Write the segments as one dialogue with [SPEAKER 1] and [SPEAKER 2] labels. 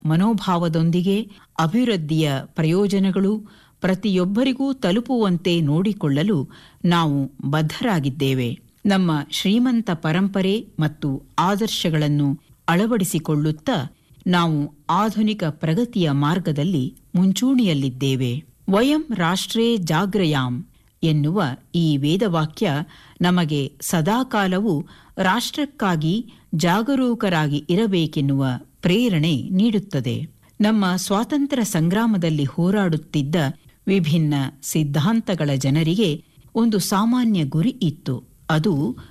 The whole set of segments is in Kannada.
[SPEAKER 1] ಮನೋಭಾವದೊಂದಿಗೆ ಅಭಿವೃದ್ಧಿಯ ಪ್ರಯೋಜನಗಳು ಪ್ರತಿಯೊಬ್ಬರಿಗೂ ತಲುಪುವಂತೆ ನೋಡಿಕೊಳ್ಳಲು ನಾವು ಬದ್ಧರಾಗಿದ್ದೇವೆ ನಮ್ಮ ಶ್ರೀಮಂತ ಪರಂಪರೆ ಮತ್ತು ಆದರ್ಶಗಳನ್ನು ಅಳವಡಿಸಿಕೊಳ್ಳುತ್ತಾ ನಾವು ಆಧುನಿಕ ಪ್ರಗತಿಯ ಮಾರ್ಗದಲ್ಲಿ ಮುಂಚೂಣಿಯಲ್ಲಿದ್ದೇವೆ ವಯಂ ರಾಷ್ಟ್ರೇ ಜಾಗ್ರಯಾಮ್ ಎನ್ನುವ ಈ ವೇದವಾಕ್ಯ ನಮಗೆ ಸದಾಕಾಲವೂ ರಾಷ್ಟ್ರಕ್ಕಾಗಿ ಜಾಗರೂಕರಾಗಿ ಇರಬೇಕೆನ್ನುವ ಪ್ರೇರಣೆ ನೀಡುತ್ತದೆ ನಮ್ಮ ಸ್ವಾತಂತ್ರ್ಯ ಸಂಗ್ರಾಮದಲ್ಲಿ ಹೋರಾಡುತ್ತಿದ್ದ ವಿಭಿನ್ನ ಸಿದ್ಧಾಂತಗಳ ಜನರಿಗೆ ಒಂದು ಸಾಮಾನ್ಯ ಗುರಿ ಇತ್ತು ಅದು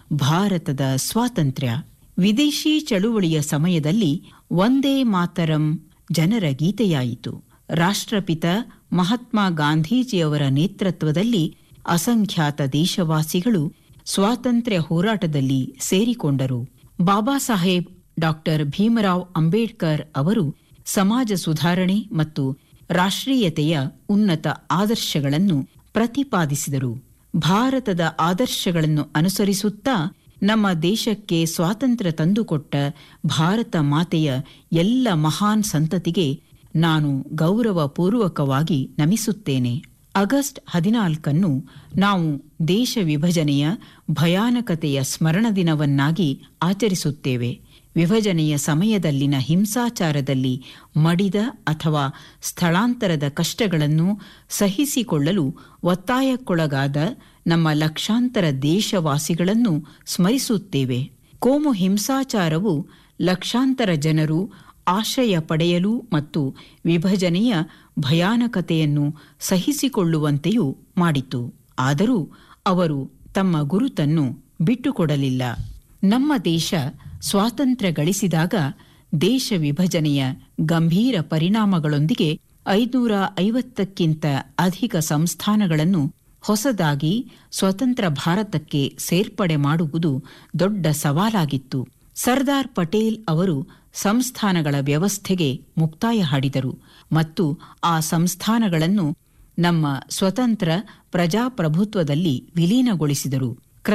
[SPEAKER 1] ಭಾರತದ ಸ್ವಾತಂತ್ರ್ಯ ವಿದೇಶಿ ಚಳುವಳಿಯ ಸಮಯದಲ್ಲಿ ಒಂದೇ ಮಾತರಂ ಜನರ ಗೀತೆಯಾಯಿತು ರಾಷ್ಟ್ರಪಿತ ಮಹಾತ್ಮ ಗಾಂಧೀಜಿಯವರ ನೇತೃತ್ವದಲ್ಲಿ ಅಸಂಖ್ಯಾತ ದೇಶವಾಸಿಗಳು ಸ್ವಾತಂತ್ರ್ಯ ಹೋರಾಟದಲ್ಲಿ ಸೇರಿಕೊಂಡರು ಬಾಬಾ ಸಾಹೇಬ್ ಡಾಕ್ಟರ್ ಭೀಮರಾವ್ ಅಂಬೇಡ್ಕರ್ ಅವರು ಸಮಾಜ ಸುಧಾರಣೆ ಮತ್ತು ರಾಷ್ಟ್ರೀಯತೆಯ ಉನ್ನತ ಆದರ್ಶಗಳನ್ನು ಪ್ರತಿಪಾದಿಸಿದರು ಭಾರತದ ಆದರ್ಶಗಳನ್ನು ಅನುಸರಿಸುತ್ತಾ ನಮ್ಮ ದೇಶಕ್ಕೆ ಸ್ವಾತಂತ್ರ್ಯ ತಂದುಕೊಟ್ಟ ಭಾರತ ಮಾತೆಯ ಎಲ್ಲ ಮಹಾನ್ ಸಂತತಿಗೆ ನಾನು ಗೌರವಪೂರ್ವಕವಾಗಿ ನಮಿಸುತ್ತೇನೆ ಆಗಸ್ಟ್ ಹದಿನಾಲ್ಕನ್ನು ನಾವು ದೇಶ ವಿಭಜನೆಯ ಭಯಾನಕತೆಯ ಸ್ಮರಣ ದಿನವನ್ನಾಗಿ ಆಚರಿಸುತ್ತೇವೆ ವಿಭಜನೆಯ ಸಮಯದಲ್ಲಿನ ಹಿಂಸಾಚಾರದಲ್ಲಿ ಮಡಿದ ಅಥವಾ ಸ್ಥಳಾಂತರದ ಕಷ್ಟಗಳನ್ನು ಸಹಿಸಿಕೊಳ್ಳಲು ಒತ್ತಾಯಕ್ಕೊಳಗಾದ ನಮ್ಮ ಲಕ್ಷಾಂತರ ದೇಶವಾಸಿಗಳನ್ನು ಸ್ಮರಿಸುತ್ತೇವೆ ಕೋಮು ಹಿಂಸಾಚಾರವು ಲಕ್ಷಾಂತರ ಜನರು ಆಶ್ರಯ ಪಡೆಯಲು ಮತ್ತು ವಿಭಜನೆಯ ಭಯಾನಕತೆಯನ್ನು ಸಹಿಸಿಕೊಳ್ಳುವಂತೆಯೂ ಮಾಡಿತು ಆದರೂ ಅವರು ತಮ್ಮ ಗುರುತನ್ನು ಬಿಟ್ಟುಕೊಡಲಿಲ್ಲ ನಮ್ಮ ದೇಶ ಸ್ವಾತಂತ್ರ್ಯ ಗಳಿಸಿದಾಗ ದೇಶ ವಿಭಜನೆಯ ಗಂಭೀರ ಪರಿಣಾಮಗಳೊಂದಿಗೆ ಐನೂರ ಐವತ್ತಕ್ಕಿಂತ ಅಧಿಕ ಸಂಸ್ಥಾನಗಳನ್ನು ಹೊಸದಾಗಿ ಸ್ವತಂತ್ರ ಭಾರತಕ್ಕೆ ಸೇರ್ಪಡೆ ಮಾಡುವುದು ದೊಡ್ಡ ಸವಾಲಾಗಿತ್ತು ಸರ್ದಾರ್ ಪಟೇಲ್ ಅವರು ಸಂಸ್ಥಾನಗಳ ವ್ಯವಸ್ಥೆಗೆ ಮುಕ್ತಾಯ ಹಾಡಿದರು ಮತ್ತು ಆ ಸಂಸ್ಥಾನಗಳನ್ನು ನಮ್ಮ ಸ್ವತಂತ್ರ ಪ್ರಜಾಪ್ರಭುತ್ವದಲ್ಲಿ ವಿಲೀನಗೊಳಿಸಿದರು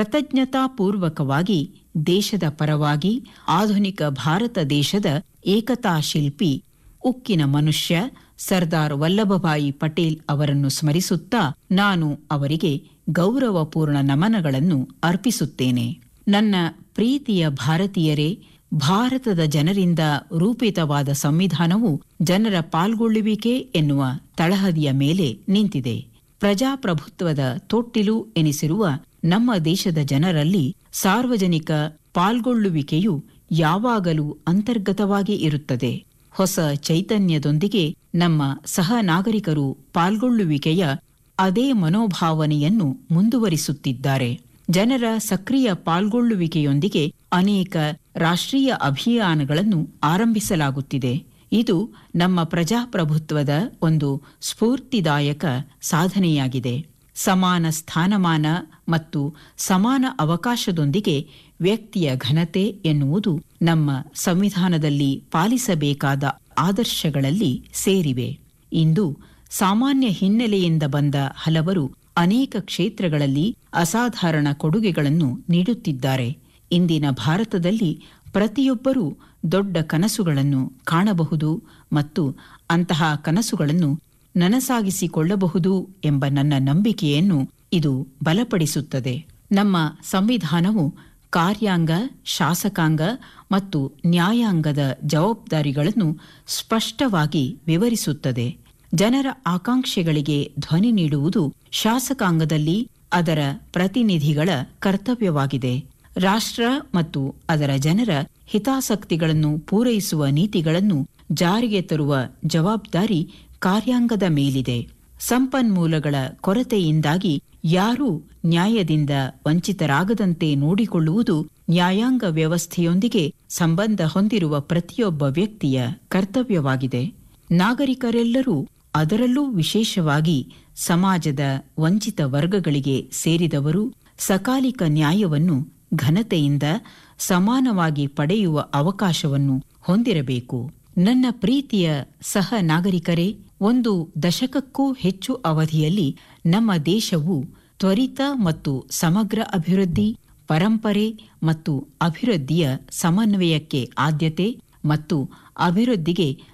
[SPEAKER 1] ಕೃತಜ್ಞತಾಪೂರ್ವಕವಾಗಿ ದೇಶದ ಪರವಾಗಿ ಆಧುನಿಕ ಭಾರತ ದೇಶದ ಏಕತಾ ಶಿಲ್ಪಿ ಉಕ್ಕಿನ ಮನುಷ್ಯ ಸರ್ದಾರ್ ವಲ್ಲಭಭಾಯಿ ಪಟೇಲ್ ಅವರನ್ನು ಸ್ಮರಿಸುತ್ತಾ ನಾನು ಅವರಿಗೆ ಗೌರವಪೂರ್ಣ ನಮನಗಳನ್ನು ಅರ್ಪಿಸುತ್ತೇನೆ ನನ್ನ ಪ್ರೀತಿಯ ಭಾರತೀಯರೇ ಭಾರತದ ಜನರಿಂದ ರೂಪಿತವಾದ ಸಂವಿಧಾನವು ಜನರ ಪಾಲ್ಗೊಳ್ಳುವಿಕೆ ಎನ್ನುವ ತಳಹದಿಯ ಮೇಲೆ ನಿಂತಿದೆ ಪ್ರಜಾಪ್ರಭುತ್ವದ ತೊಟ್ಟಿಲು ಎನಿಸಿರುವ ನಮ್ಮ ದೇಶದ ಜನರಲ್ಲಿ ಸಾರ್ವಜನಿಕ ಪಾಲ್ಗೊಳ್ಳುವಿಕೆಯು ಯಾವಾಗಲೂ ಅಂತರ್ಗತವಾಗಿ ಇರುತ್ತದೆ ಹೊಸ ಚೈತನ್ಯದೊಂದಿಗೆ ನಮ್ಮ ಸಹ ನಾಗರಿಕರು ಪಾಲ್ಗೊಳ್ಳುವಿಕೆಯ ಅದೇ ಮನೋಭಾವನೆಯನ್ನು ಮುಂದುವರಿಸುತ್ತಿದ್ದಾರೆ ಜನರ ಸಕ್ರಿಯ ಪಾಲ್ಗೊಳ್ಳುವಿಕೆಯೊಂದಿಗೆ ಅನೇಕ ರಾಷ್ಟ್ರೀಯ ಅಭಿಯಾನಗಳನ್ನು ಆರಂಭಿಸಲಾಗುತ್ತಿದೆ ಇದು ನಮ್ಮ ಪ್ರಜಾಪ್ರಭುತ್ವದ ಒಂದು ಸ್ಫೂರ್ತಿದಾಯಕ ಸಾಧನೆಯಾಗಿದೆ ಸಮಾನ ಸ್ಥಾನಮಾನ ಮತ್ತು ಸಮಾನ ಅವಕಾಶದೊಂದಿಗೆ ವ್ಯಕ್ತಿಯ ಘನತೆ ಎನ್ನುವುದು ನಮ್ಮ ಸಂವಿಧಾನದಲ್ಲಿ ಪಾಲಿಸಬೇಕಾದ ಆದರ್ಶಗಳಲ್ಲಿ ಸೇರಿವೆ ಇಂದು ಸಾಮಾನ್ಯ ಹಿನ್ನೆಲೆಯಿಂದ ಬಂದ ಹಲವರು ಅನೇಕ ಕ್ಷೇತ್ರಗಳಲ್ಲಿ ಅಸಾಧಾರಣ ಕೊಡುಗೆಗಳನ್ನು ನೀಡುತ್ತಿದ್ದಾರೆ ಇಂದಿನ ಭಾರತದಲ್ಲಿ ಪ್ರತಿಯೊಬ್ಬರೂ ದೊಡ್ಡ ಕನಸುಗಳನ್ನು ಕಾಣಬಹುದು ಮತ್ತು ಅಂತಹ ಕನಸುಗಳನ್ನು ನನಸಾಗಿಸಿಕೊಳ್ಳಬಹುದು ಎಂಬ ನನ್ನ ನಂಬಿಕೆಯನ್ನು ಇದು ಬಲಪಡಿಸುತ್ತದೆ ನಮ್ಮ ಸಂವಿಧಾನವು ಕಾರ್ಯಾಂಗ ಶಾಸಕಾಂಗ ಮತ್ತು ನ್ಯಾಯಾಂಗದ ಜವಾಬ್ದಾರಿಗಳನ್ನು ಸ್ಪಷ್ಟವಾಗಿ ವಿವರಿಸುತ್ತದೆ ಜನರ ಆಕಾಂಕ್ಷೆಗಳಿಗೆ ಧ್ವನಿ ನೀಡುವುದು ಶಾಸಕಾಂಗದಲ್ಲಿ ಅದರ ಪ್ರತಿನಿಧಿಗಳ ಕರ್ತವ್ಯವಾಗಿದೆ ರಾಷ್ಟ್ರ ಮತ್ತು ಅದರ ಜನರ ಹಿತಾಸಕ್ತಿಗಳನ್ನು ಪೂರೈಸುವ ನೀತಿಗಳನ್ನು ಜಾರಿಗೆ ತರುವ ಜವಾಬ್ದಾರಿ ಕಾರ್ಯಾಂಗದ ಮೇಲಿದೆ ಸಂಪನ್ಮೂಲಗಳ ಕೊರತೆಯಿಂದಾಗಿ ಯಾರೂ ನ್ಯಾಯದಿಂದ ವಂಚಿತರಾಗದಂತೆ ನೋಡಿಕೊಳ್ಳುವುದು ನ್ಯಾಯಾಂಗ ವ್ಯವಸ್ಥೆಯೊಂದಿಗೆ ಸಂಬಂಧ ಹೊಂದಿರುವ ಪ್ರತಿಯೊಬ್ಬ ವ್ಯಕ್ತಿಯ ಕರ್ತವ್ಯವಾಗಿದೆ ನಾಗರಿಕರೆಲ್ಲರೂ ಅದರಲ್ಲೂ ವಿಶೇಷವಾಗಿ ಸಮಾಜದ ವಂಚಿತ ವರ್ಗಗಳಿಗೆ ಸೇರಿದವರು ಸಕಾಲಿಕ ನ್ಯಾಯವನ್ನು ಘನತೆಯಿಂದ ಸಮಾನವಾಗಿ ಪಡೆಯುವ ಅವಕಾಶವನ್ನು ಹೊಂದಿರಬೇಕು ನನ್ನ ಪ್ರೀತಿಯ ಸಹ ನಾಗರಿಕರೇ ಒಂದು ದಶಕಕ್ಕೂ ಹೆಚ್ಚು ಅವಧಿಯಲ್ಲಿ ನಮ್ಮ ದೇಶವು ತ್ವರಿತ ಮತ್ತು ಸಮಗ್ರ ಅಭಿವೃದ್ಧಿ ಪರಂಪರೆ ಮತ್ತು ಅಭಿವೃದ್ಧಿಯ ಸಮನ್ವಯಕ್ಕೆ ಆದ್ಯತೆ ಮತ್ತು ಅಭಿವೃದ್ಧಿಗೆ